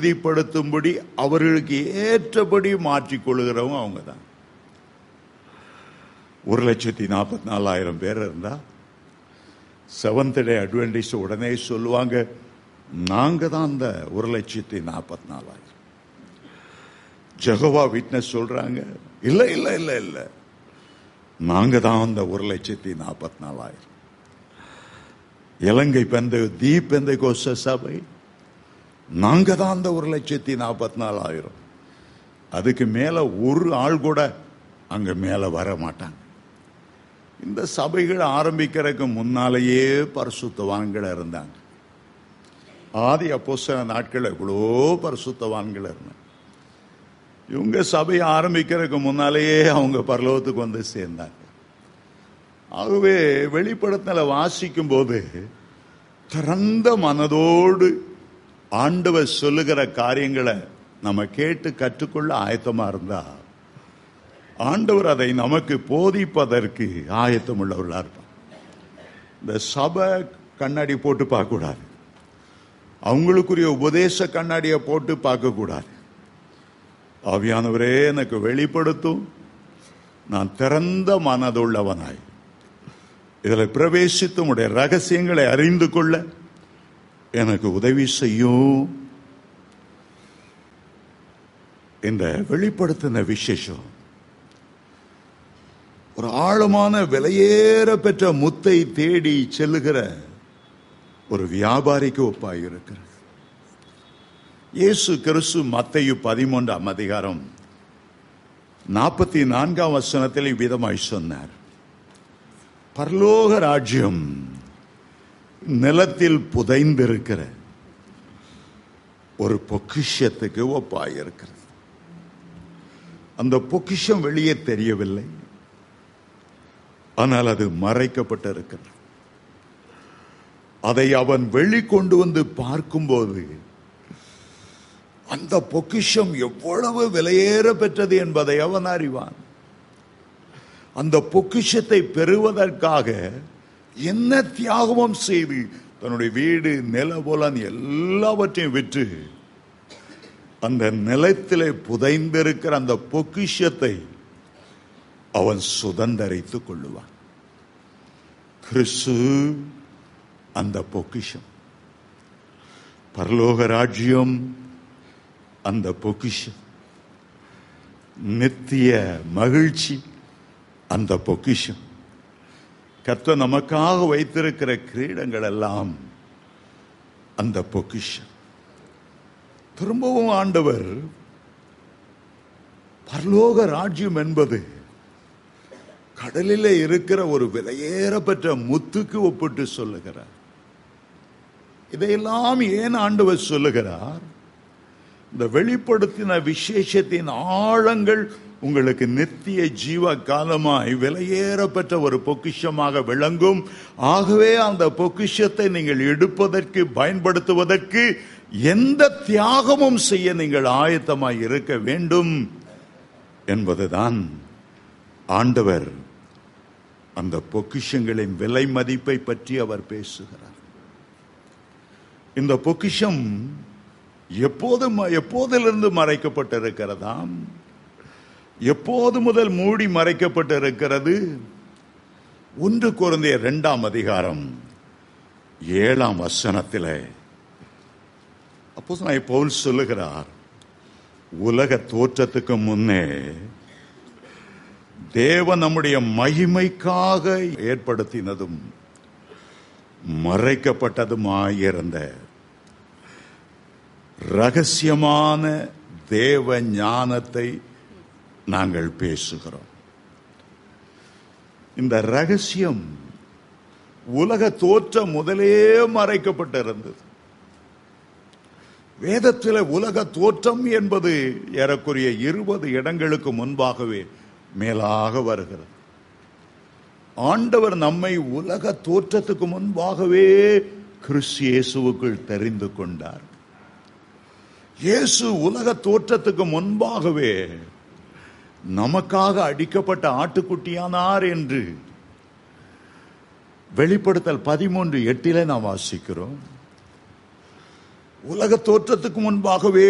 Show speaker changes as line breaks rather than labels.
உறுதிப்படுத்தும்படி அவர்களுக்கு ஏற்றபடி மாற்றிக் கொள்கிறவங்க அவங்க தான் ஒரு லட்சத்தி நாற்பத்தி நாலாயிரம் பேர் இருந்தா செவன்த் டே அட்வென்டிஸ்ட் உடனே சொல்லுவாங்க நாங்க தான் அந்த ஒரு லட்சத்தி நாற்பத்தி நாலாயிரம் ஜெகவா விட்னஸ் சொல்றாங்க இல்ல இல்ல இல்ல இல்ல நாங்க தான் அந்த ஒரு லட்சத்தி நாற்பத்தி நாலாயிரம் இலங்கை பெந்த தீபெந்த கோஷ சபை நாங்க தான் அந்த ஒரு லட்சத்தி நாற்பத்தி நாலாயிரம் அதுக்கு மேல ஒரு ஆள் கூட அங்க மேல வர மாட்டாங்க இந்த சபைகள் ஆரம்பிக்கிறதுக்கு முன்னாலேயே பரிசுத்தவான்கள் இருந்தாங்க ஆதி அப்போஸ்தல நாட்கள் எவ்வளோ பரிசுத்தவான்கள் இருந்தாங்க இவங்க சபை ஆரம்பிக்கிறதுக்கு முன்னாலேயே அவங்க பரலோகத்துக்கு வந்து சேர்ந்தாங்க ஆகவே வெளிப்படத்தில் வாசிக்கும் போது திறந்த மனதோடு ஆண்டவர் சொல்லுகிற காரியங்களை நம்ம கேட்டு கற்றுக்கொள்ள ஆயத்தமா இருந்தா ஆண்டவர் அதை நமக்கு போதிப்பதற்கு ஆயத்தம் உள்ளவர்களா இருப்பார் இந்த சபை கண்ணாடி போட்டு பார்க்க கூடாது அவங்களுக்குரிய உபதேச கண்ணாடியை போட்டு பார்க்க கூடாது ஆவியானவரே எனக்கு வெளிப்படுத்தும் நான் திறந்த மனதுள்ளவனாய் இதில் பிரவேசித்து உடைய ரகசியங்களை அறிந்து கொள்ள எனக்கு உதவி செய்யும் இந்த வெளிப்படுத்தின விசேஷம் ஒரு ஆழமான விலையேற பெற்ற முத்தை தேடி செல்லுகிற ஒரு வியாபாரிக்கு ஒப்பாய் இருக்கிறது இயேசு கிறிஸ்து மத்தையு பதிமூன்றாம் அதிகாரம் நாற்பத்தி நான்காம் வசனத்தில் இவ்விதமாய் சொன்னார் பரலோக ராஜ்யம் நிலத்தில் புதைந்திருக்கிற ஒரு பொக்கிஷத்துக்கு ஒப்பாய் இருக்கிறது அந்த பொக்கிஷம் வெளியே தெரியவில்லை ஆனால் அது மறைக்கப்பட்டிருக்கிறது அதை அவன் வெளிக்கொண்டு வந்து பார்க்கும்போது அந்த பொக்கிஷம் எவ்வளவு விலையேற பெற்றது என்பதை அவன் அறிவான் அந்த பொக்கிஷத்தை பெறுவதற்காக என்ன தியாகமும் செய்து தன்னுடைய வீடு நிலபுலன் எல்லாவற்றையும் விற்று அந்த நிலத்திலே புதைந்திருக்கிற அந்த பொக்கிஷத்தை அவன் சுதந்தரித்துக் கொள்ளுவான் கிறிஸ்து அந்த பொக்கிஷம் பரலோக ராஜ்யம் அந்த பொக்கிஷம் நித்திய மகிழ்ச்சி அந்த பொக்கிஷம் கர்த்த நமக்காக வைத்திருக்கிற கிரீடங்கள் எல்லாம் அந்த பொக்கிஷம் திரும்பவும் ஆண்டவர் பரலோக ராஜ்யம் என்பது கடலிலே இருக்கிற ஒரு விலையேற பெற்ற முத்துக்கு ஒப்பிட்டு சொல்லுகிறார் இதையெல்லாம் ஏன் ஆண்டவர் சொல்லுகிறார் இந்த வெளிப்படுத்தின விசேஷத்தின் ஆழங்கள் உங்களுக்கு நித்திய ஜீவ காலமாய் விலையேறப்பட்ட ஒரு பொக்கிஷமாக விளங்கும் ஆகவே அந்த பொக்கிஷத்தை நீங்கள் எடுப்பதற்கு பயன்படுத்துவதற்கு எந்த தியாகமும் செய்ய நீங்கள் ஆயத்தமாய் இருக்க வேண்டும் என்பதுதான் ஆண்டவர் அந்த பொக்கிஷங்களின் விலை மதிப்பை பற்றி அவர் பேசுகிறார் இந்த பொக்கிஷம் எப்போது எப்போதிலிருந்து மறைக்கப்பட்டிருக்கிறதாம் எப்போது முதல் மூடி மறைக்கப்பட்டிருக்கிறது ஒன்று குழந்தைய இரண்டாம் அதிகாரம் ஏழாம் வசனத்தில் அப்போ நான் பவுல் சொல்லுகிறார் உலக தோற்றத்துக்கு முன்னே தேவன் நம்முடைய மகிமைக்காக ஏற்படுத்தினதும் மறைக்கப்பட்டதுமாயிருந்த ரகசியமான தேவ ஞானத்தை நாங்கள் பேசுகிறோம் இந்த ரகசியம் உலக தோற்றம் முதலே மறைக்கப்பட்டிருந்தது வேதத்தில் உலக தோற்றம் என்பது ஏறக்குறைய இருபது இடங்களுக்கு முன்பாகவே மேலாக வருகிறது ஆண்டவர் நம்மை உலக தோற்றத்துக்கு முன்பாகவே கிறிஸ்து இயேசுவுக்குள் தெரிந்து கொண்டார் இயேசு உலக தோற்றத்துக்கு முன்பாகவே நமக்காக அடிக்கப்பட்ட ஆட்டுக்குட்டியானார் என்று வெளிப்படுத்தல் பதிமூன்று எட்டில நாம் வாசிக்கிறோம் உலக தோற்றத்துக்கு முன்பாகவே